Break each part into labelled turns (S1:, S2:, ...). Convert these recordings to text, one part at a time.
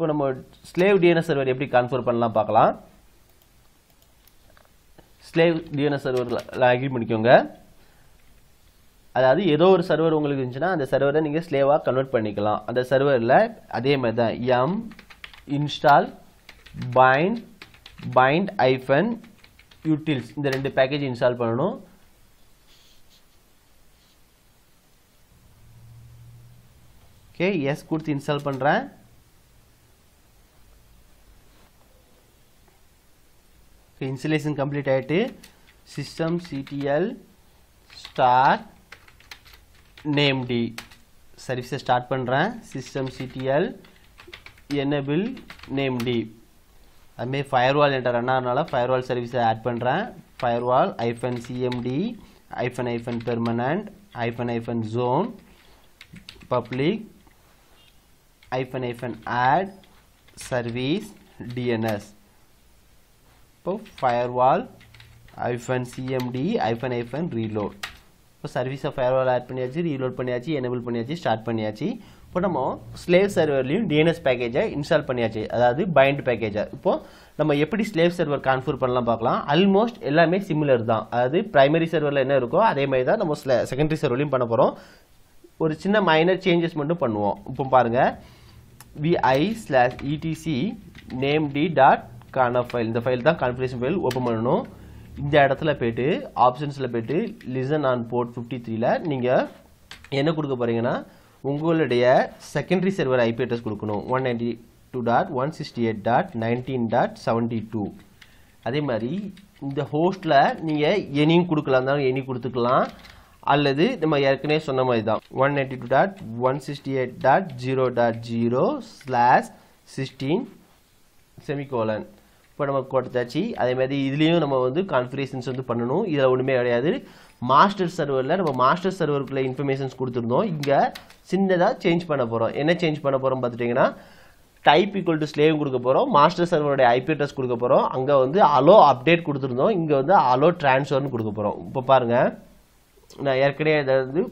S1: இப்போ நம்ம slave DNS server எப்படி கான்ஃபிகர் பண்ணலாம் பார்க்கலாம் ஸ்லேவ் டிஎன்எஸ் சர்வரில் அக்ரி பண்ணிக்கோங்க அதாவது ஏதோ ஒரு சர்வர் உங்களுக்கு இருந்துச்சுன்னா அந்த சர்வரை நீங்கள் ஸ்லேவாக கன்வெர்ட் பண்ணிக்கலாம் அந்த சர்வரில் அதே மாதிரி தான் yum install bind bind hyphen utils இந்த ரெண்டு பேக்கேஜ் இன்ஸ்டால் பண்ணணும் ஓகே எஸ் கொடுத்து இன்ஸ்டால் பண்ணுறேன் ஓகே இன்ஸ்டலேஷன் கம்ப்ளீட் ஆகிட்டு system CTL start named சர்வீஸை ஸ்டார்ட் பண்ணுறேன் system CTL enable named அதுமாரி ஃபயர்வால் என்ற ரன் ஆகிறனால ஃபயர்வால் சர்வீஸை ஆட் பண்ணுறேன் firewall hyphen CMD hyphen hyphen permanent hyphen hyphen zone public hyphen hyphen add service DNS இப்போ firewall hyphen CMD hyphen hyphen reload இப்போ சர்வீஸை firewall add பண்ணியாச்சு reload பண்ணியாச்சு எனேபிள் பண்ணியாச்சு ஸ்டார்ட் பண்ணியாச்சு இப்போ நம்ம ஸ்லேவ் சர்வர்லையும் டிஎன்எஸ் பேக்கேஜை இன்ஸ்டால் பண்ணியாச்சு அதாவது பைண்ட் பேக்கேஜை இப்போ நம்ம எப்படி ஸ்லேவ் சர்வர் கான்ஃபிகர் பண்ணலாம் பார்க்கலாம் ஆல்மோஸ்ட் எல்லாமே சிமிலர் தான் அதாவது பிரைமரி சர்வரில் என்ன இருக்கோ அதே மாதிரி தான் நம்ம செகண்டரி சர்வர்லையும் பண்ண போகிறோம் ஒரு சின்ன மைனர் சேஞ்சஸ் மட்டும் பண்ணுவோம் இப்போ பாருங்கள் vi slash ETC named dot conf file இந்த ஃபைல் தான் கான்ஃபிகரேஷன் ஃபைல் ஓப்பன் பண்ணணும் இந்த இடத்துல போயிட்டு ஆப்ஷன்ஸில் போயிட்டு லிசன் ஆன் போர்ட் ஃபிஃப்டி த்ரீல நீங்கள் என்ன கொடுக்க போகிறீங்கன்னா உங்களுடைய செகண்டரி சர்வர் ஐபி அட்ரஸ் கொடுக்கணும் one ninety two dot one sixty eight dot nineteen dot seventy two அதே மாதிரி இந்த ஹோஸ்ட்டில் நீங்கள் எனியும் கொடுக்கலாம் இருந்தாலும் எனி கொடுத்துக்கலாம் அல்லது நம்ம ஏற்கனவே சொன்ன மாதிரி தான் one ninety two dot one sixty eight dot zero dot zero slash sixteen semicolon இப்போ நம்ம கொடுத்தாச்சு அதே மாதிரி இதுலேயும் நம்ம வந்து கான்ஃபிகரேஷன்ஸ் வந்து பண்ணணும் இதில் ஒன்றுமே கிடையாது மாஸ்டர் சர்வரில் நம்ம மாஸ்டர் சர்வருக்குள்ள இன்ஃபர்மேஷன்ஸ் கொடுத்துருந்தோம் இங்கே சின்னதாக சேஞ்ச் பண்ண போகிறோம் என்ன சேஞ்ச் பண்ண போகிறோம் பார்த்துட்டிங்கன்னா டைப் ஈக்குவல் டு ஸ்லேவ் கொடுக்க போகிறோம் மாஸ்டர் சர்வருடைய ஐபி அட்ரஸ் கொடுக்க போகிறோம் அங்கே வந்து அலோ அப்டேட் கொடுத்துருந்தோம் இங்கே வந்து அலோ ட்ரான்ஸ்ஃபர்னு கொடுக்க போகிறோம் இப்போ பாருங்கள் நான் ஏற்கனவே இதை வந்து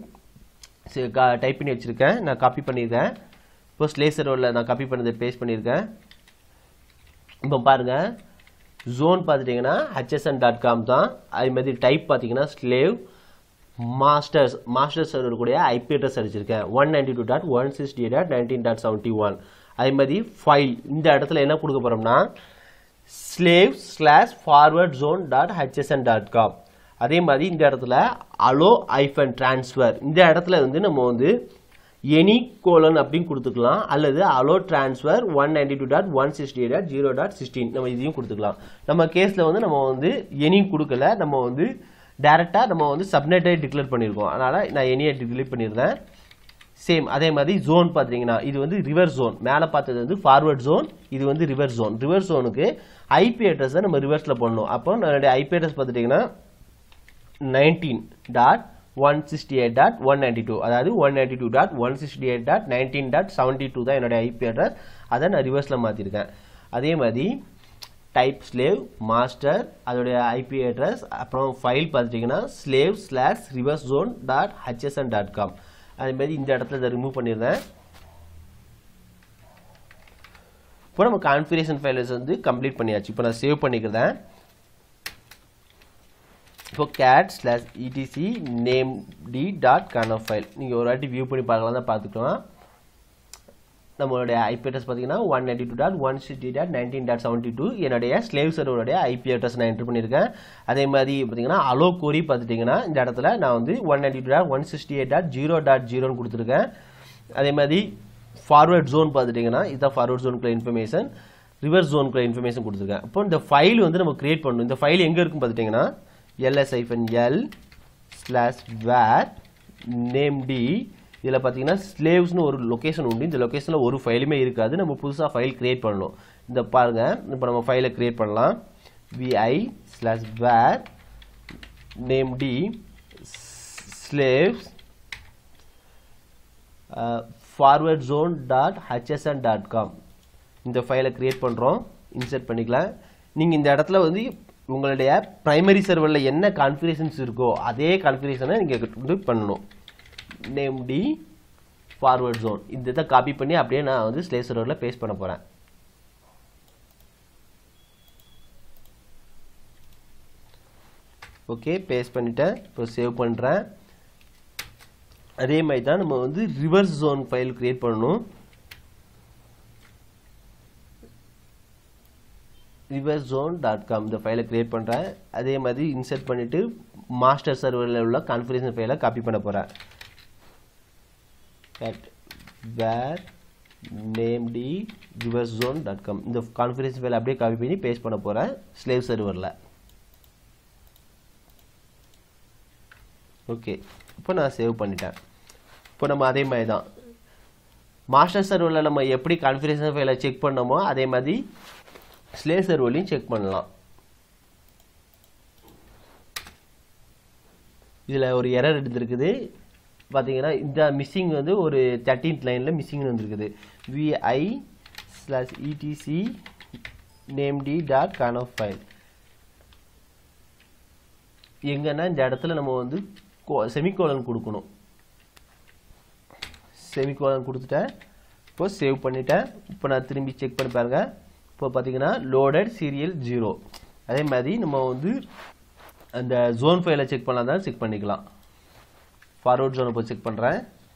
S1: டைப் பண்ணி வச்சுருக்கேன் நான் காப்பி பண்ணியிருக்கேன் இப்போ ஸ்லே சர்வரில் நான் காப்பி பண்ணதை பேஸ்ட் பண்ணியிருக்கேன் இப்போ பாருங்கள் ஜோன் பார்த்துட்டிங்கன்னா ஹச்எஸ்என் டாட் காம் தான் அது மாதிரி டைப் பார்த்தீங்கன்னா ஸ்லேவ் மாஸ்டர்ஸ் மாஸ்டர் சர்வர் கூட ஐபி அட்ரஸ் அடிச்சிருக்கேன் one ninety two dot one sixty dot nineteen dot seventy one அதே மாதிரி ஃபைல் இந்த இடத்துல என்ன கொடுக்க போகிறோம்னா slave slash forward zone dot HSN dot com அதே மாதிரி இந்த இடத்துல அலோ ஐஃபன் ட்ரான்ஸ்ஃபர் இந்த இடத்துல வந்து நம்ம வந்து எனி கோலன் அப்படின்னு கொடுத்துக்கலாம் அல்லது allow transfer one ninety two dot one sixty dot zero dot sixteen நம்ம இதையும் கொடுத்துக்கலாம் நம்ம கேஸில் வந்து நம்ம வந்து எனி கொடுக்கல நம்ம வந்து டேரெக்டாக நம்ம வந்து சப்நெட்டை டிக்ளேர் பண்ணியிருக்கோம் அதனால் நான் எனியை டிக்ளேர் பண்ணியிருந்தேன் சேம் அதே மாதிரி ஜோன் பார்த்தீங்கன்னா இது வந்து ரிவர் ஜோன் மேலே பார்த்தது வந்து ஃபார்வர்ட் ஜோன் இது வந்து ரிவர் ஜோன் ரிவர் ஜோனுக்கு ஐபி அட்ரஸை நம்ம ரிவர்ஸில் பண்ணணும் அப்போ என்னுடைய ஐபி அட்ரஸ் பார்த்துட்டிங்கன்னா nineteen dot one sixty eight dot one ninety two அதாவது one ninety two dot one sixty eight dot nineteen dot seventy two தான் என்னுடைய ஐபி அட்ரஸ் அதை நான் ரிவர்ஸில் மாற்றிருக்கேன் அதே மாதிரி டைப் ஸ்லேவ் மாஸ்டர் அதோடைய ஐபி அட்ரஸ் அப்புறம் ஃபைல் பார்த்துட்டிங்கன்னா slave slash reverse zone dot HSN dot com அதே மாதிரி இந்த இடத்துல இதை ரிமூவ் பண்ணியிருந்தேன் இப்போ நம்ம கான்ஃபிகரேஷன் ஃபைல்ஸ் வந்து கம்ப்ளீட் பண்ணியாச்சு இப்போ நான் சேவ் பண்ணிக்கிறேன் இப்போ cat slash ETC named dot conf file நீங்கள் ஒரு வாட்டி வியூ பண்ணி பார்க்கலாம் தான் பார்த்துக்கலாம் நம்மளுடைய ஐபி அட்ரஸ் பார்த்தீங்கன்னா one ninety two dot one sixty dot nineteen dot seventy two என்னுடைய ஸ்லேவ் சர்வருடைய ஐபி அட்ரஸ் நான் என்ட்ரு பண்ணியிருக்கேன் அதே மாதிரி பார்த்தீங்கன்னா அலோ கோரி பார்த்துட்டிங்கன்னா இந்த இடத்துல நான் வந்து one ninety two dot one sixty eight dot zero dot ஜீரோன்னு கொடுத்துருக்கேன் அதே மாதிரி ஃபார்வர்ட் ஜோன் பார்த்துட்டிங்கன்னா இதுதான் ஃபார்வர்ட் ஜோனுக்குள்ள இன்ஃபர்மேஷன் ரிவர்ஸ் ஜோனுக்குள்ள இன்ஃபர்மேஷன் கொடுத்துருக்கேன் இப்போ இந்த ஃபைல் வந்து நம்ம கிரியேட் பண்ணணும் இந்த ஃபைல் எங்கே இருக்கும் பார்த்துட்டிங்கன்னா LS hyphen L slash var named இதில் பார்த்தீங்கன்னா ஸ்லேவ்ஸ்னு ஒரு லொக்கேஷன் உண்டு இந்த லொக்கேஷனில் ஒரு ஃபைலுமே இருக்காது நம்ம புதுசாக ஃபைல் கிரியேட் பண்ணணும் இந்த பாருங்கள் இப்போ நம்ம ஃபைலை கிரியேட் பண்ணலாம் VI slash var named slaves forward zone dot HSN dot com இந்த ஃபைலை கிரியேட் பண்ணுறோம் இன்சர்ட் பண்ணிக்கலாம் நீங்கள் இந்த இடத்துல வந்து உங்களுடைய ப்ரைமரி சர்வரில் என்ன கான்ஃபிகரேஷன்ஸ் இருக்கோ அதே கான்ஃபிகரேஷனை நீங்கள் வந்து பண்ணணும் நேம் டி ஃபார்வர்ட் ஜோன் இந்த இதை காப்பி பண்ணி அப்படியே நான் வந்து ஸ்லே சர்வரில் பேஸ்ட் பண்ண போகிறேன் ஓகே பேஸ்ட் பண்ணிட்டேன் இப்போ சேவ் பண்ணுறேன் அதே மாதிரி தான் நம்ம வந்து ரிவர்ஸ் ஜோன் ஃபைல் கிரியேட் பண்ணணும் ரிவர்ஸ் ஜோன் டாட் காம் இந்த ஃபைலை கிரியேட் பண்ணுறேன் அதே மாதிரி இன்சர்ட் பண்ணிவிட்டு மாஸ்டர் சர்வரில் உள்ள கான்ஃபிகரேஷன் ஃபைலை காப்பி பண்ண போகிறேன் at where named reverse zone dot com இந்த கான்ஃபிகரேஷன் ஃபைல் அப்படியே காப்பி பண்ணி பேஸ்ட் பண்ண போகிறேன் ஸ்லேவ் சர்வரில் ஓகே இப்போ நான் சேவ் பண்ணிட்டேன் இப்போ நம்ம அதே மாதிரி தான் மாஸ்டர் சர்வரில் நம்ம எப்படி கான்ஃபிகரேஷன் ஃபைலை செக் பண்ணோமோ அதே மாதிரி ஸ்லேவ் சர்வர்லையும் செக் பண்ணலாம் இதில் ஒரு எரர் எடுத்திருக்குது பார்த்தீங்கன்னா இந்த மிஸ்ஸிங் வந்து ஒரு தேர்ட்டீன்த் லைனில் மிஸ்ஸிங்னு வந்திருக்குது VI slash ETC named dot conf file எங்கன்னா இந்த இடத்துல நம்ம வந்து செமிகோலன் கொடுக்கணும் செமிகோலன் கொடுத்துட்டேன் இப்போ சேவ் பண்ணிட்டேன் இப்போ நான் திரும்பி செக் பண்ணி பாருங்க இப்போ பார்த்தீங்கன்னா லோடட் சீரியல் ஜீரோ அதே மாதிரி நம்ம வந்து அந்த ஜோன் ஃபைலை செக் பண்ணலாம் தான் செக் பண்ணிக்கலாம் ஃபார்வர்ட் ஜோனை போய் செக் பண்ணுறேன்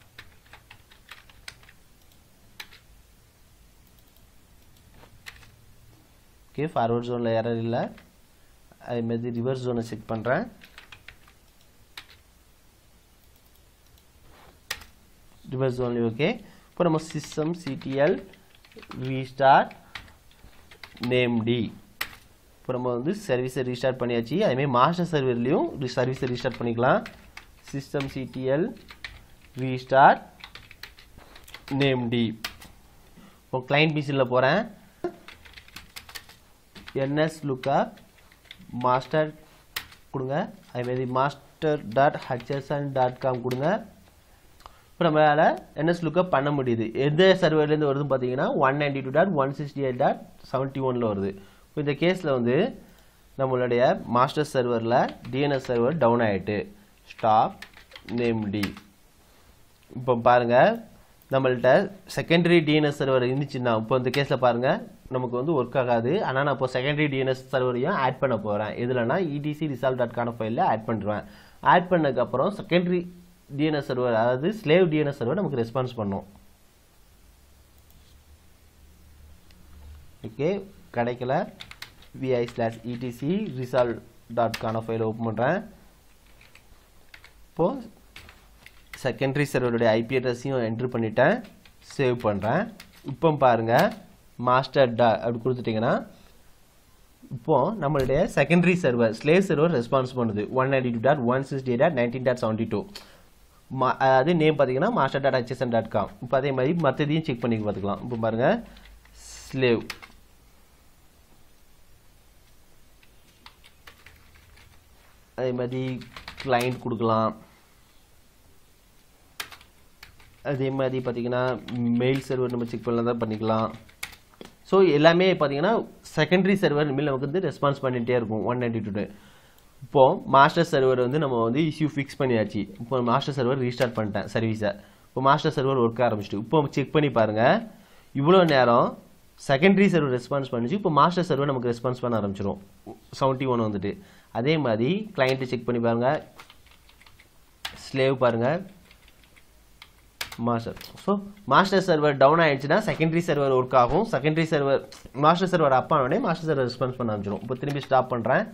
S1: ஓகே ஃபார்வர்ட் ஜோனில் எரர் இல்லை அதே மாதிரி ரிவர்ஸ் ஜோனை செக் பண்ணுறேன் ரிவர்ஸ் ஜோன்லேயும் ஓகே இப்போ நம்ம system CTL restart name D இப்போ நம்ம வந்து சர்வீஸை ரீஸ்டார்ட் பண்ணியாச்சு அதேமாதிரி மாஸ்டர் சர்வர்லேயும் சர்வீஸை ரீஸ்டார்ட் பண்ணிக்கலாம் system CTL restart name D இப்போ கிளைண்ட் பிசியில் போகிறேன் என்எஸ் லுக்கப் மாஸ்டர் கொடுங்க அதேமாதிரி master dot HSN dot com கொடுங்க இப்போ நம்மளால் என்எஸ் லுக்கப் பண்ண முடியுது எந்த சர்வர்லேருந்து வருதுன்னு பார்த்தீங்கன்னா one ninety two dot one sixty eight dot seventy ஒனில் வருது இப்போ இந்த கேஸில் வந்து நம்மளுடைய மாஸ்டர் சர்வரில் டிஎன்எஸ் சர்வர் டவுன் ஆகிட்டு ஸ்டாப் நேம் டி இப்போ பாருங்கள் நம்மள்ட்ட செகண்டரி டிஎன்எஸ் சர்வர் இருந்துச்சுன்னா இப்போ இந்த கேஸில் பாருங்கள் நமக்கு வந்து ஒர்க் ஆகாது ஆனால் நான் இப்போ செகண்டரி டிஎன்எஸ் சர்வரையும் ஆட் பண்ண போகிறேன் எதுலனா இடிசி ரிசால்வ் டாட் கான ஃபைலில் ஆட் பண்ணுறேன் ஆட் பண்ணதுக்கப்புறம் செகண்டரி டிஎன்எஸ் சர்வர் அதாவது ஸ்லேவ் டிஎன்எஸ் சர்வர் நமக்கு ரெஸ்பான்ஸ் பண்ணும் ஓகே கிடைக்கல vi slash etc resolve dot conf ஃபைலை ஓப்பன் பண்ணுறேன் இப்போது செகண்டரி சர்வருடைய ஐபி அட்ரஸையும் என்ட்ரு பண்ணிட்டேன் சேவ் பண்ணுறேன் இப்போ பாருங்கள் மாஸ்டர் டா அப்படி கொடுத்துட்டிங்கன்னா இப்போ நம்மளுடைய secondary server slave server response பண்ணுது one ninety two dot one sixty dot nineteen dot seventy two மா அதாவது நேம் பார்த்தீங்கன்னா master dot HSN dot com இப்போ அதே மாதிரி மற்றதையும் செக் பண்ணி பார்த்துக்கலாம் இப்போ பாருங்கள் ஸ்லேவ் அதே மாதிரி கிளைண்ட் கொடுக்கலாம் அதே மாதிரி பார்த்தீங்கன்னா மெயில் சர்வர் நம்ம செக் பண்ணலாம் தான் பண்ணிக்கலாம் ஸோ எல்லாமே பார்த்தீங்கன்னா செகண்டரி சர்வர் இனிமேல் நமக்கு வந்து ரெஸ்பான்ஸ் பண்ணிகிட்டே இருக்கும் ஒன் நைன்டி டூ இப்போது மாஸ்டர் சர்வர் வந்து நம்ம வந்து இஷ்யூ ஃபிக்ஸ் பண்ணியாச்சு இப்போ மாஸ்டர் சர்வர் ரீஸ்டார்ட் பண்ணிட்டேன் சர்வீஸை இப்போ மாஸ்டர் சர்வர் ஒர்க் ஆரம்பிச்சிட்டு இப்போ செக் பண்ணி பாருங்கள் இவ்வளோ நேரம் செகண்டரி சர்வர் ரெஸ்பான்ஸ் பண்ணிச்சு இப்போ மாஸ்டர் சர்வர் நமக்கு ரெஸ்பான்ஸ் பண்ண ஆரம்பிச்சிடும் செவன்ட்டி ஒன் வந்துட்டு அதே மாதிரி கிளைண்ட்டு செக் பண்ணி பாருங்கள் ஸ்லேவ் பாருங்கள் master so master server down ஆயிடுச்சுன்னா செகண்டரி சர்வர் ஒர்க் ஆகும் secondary server master server up ஆனோடனே மாஸ்டர் சர்வர் ரெஸ்பான்ஸ் பண்ண ஆரம்பிச்சிடும் இப்போ திரும்பி ஸ்டாப் பண்ணுறேன்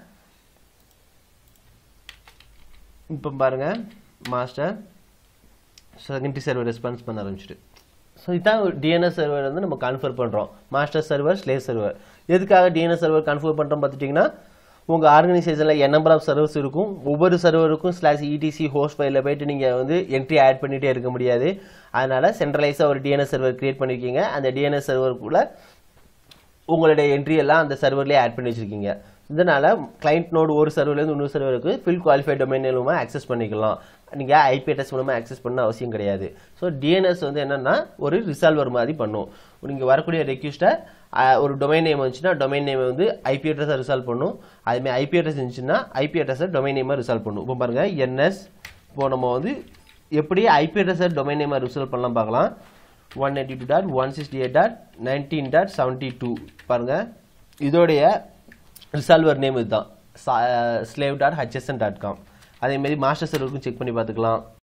S1: இப்போ பாருங்கள் மாஸ்டர் செகண்டரி சர்வர் ரெஸ்பான்ஸ் பண்ண ஆரம்பிச்சிட்டு ஸோ இதுதான் டிஎன்எஸ் சர்வர் வந்து நம்ம கன்ஃபர் பண்ணுறோம் மாஸ்டர் சர்வர் ஸ்லேவ் சர்வர் எதுக்காக டிஎன்எஸ் சர்வர் கன்ஃபர் பண்ணுறோம் பார்த்துட்டிங்கன்னா உங்கள் ஆர்கனைசேஷனில் என் நம்பர் ஆஃப் சர்வர்ஸ் இருக்கும் ஒவ்வொரு சர்வருக்கும் ஸ்லாஷ் இடிசி ஹோஸ்ட் ஃபைலில் போயிட்டு நீங்கள் வந்து என்ட்ரி ஆட் பண்ணிகிட்டே இருக்க முடியாது அதனால் சென்ட்ரலைஸாக ஒரு டிஎன்எஸ் சர்வர் கிரியேட் பண்ணியிருக்கீங்க அந்த டிஎன்எஸ் சர்வருக்குள்ளே உங்களுடைய என்ட்ரி எல்லாம் அந்த சர்வர்லேயே ஆட் பண்ணி வச்சுருக்கீங்க இதனால் கிளைண்ட் நோடு ஒரு சர்வர்லேருந்து இன்னொரு சர்வருக்கு ஃபில் குவாலிஃபைட் டொமைன் மூலமாக ஆக்சஸ் பண்ணிக்கலாம் நீங்கள் ஐபி அட்ரஸ் மூலமாக ஆக்சஸ் பண்ண அவசியம் கிடையாது ஸோ டிஎன்எஸ் வந்து என்னென்னா ஒரு ரிசால்வர் மாதிரி பண்ணும் நீங்கள் வரக்கூடிய ரெக்யூஸ்ட்டை ஒரு டொமைன் நேம் வந்துச்சுன்னா டொமைன் நேம் வந்து ஐபி அட்ரஸை ரிசால்வ் பண்ணும் அதுமாதிரி ஐபி அட்ரஸ் இருந்துச்சுன்னா ஐபி அட்ரஸை டொமைன் நேமாக ரிசால்வ் பண்ணும் இப்போ பாருங்கள் என்எஸ் இப்போ நம்ம வந்து எப்படி ஐபி அட்ரஸை டொமைன் நேமாக ரிசால்வ் பண்ணலாம் பார்க்கலாம் one eighty two dot one sixty eight dot nineteen dot seventy two பாருங்கள் இதோடைய ரிசால்வர் நேம் இதுதான் slave dot HSN dot com அதேமாரி மாஸ்டர் சர்வருக்கும் செக் பண்ணி பார்த்துக்கலாம்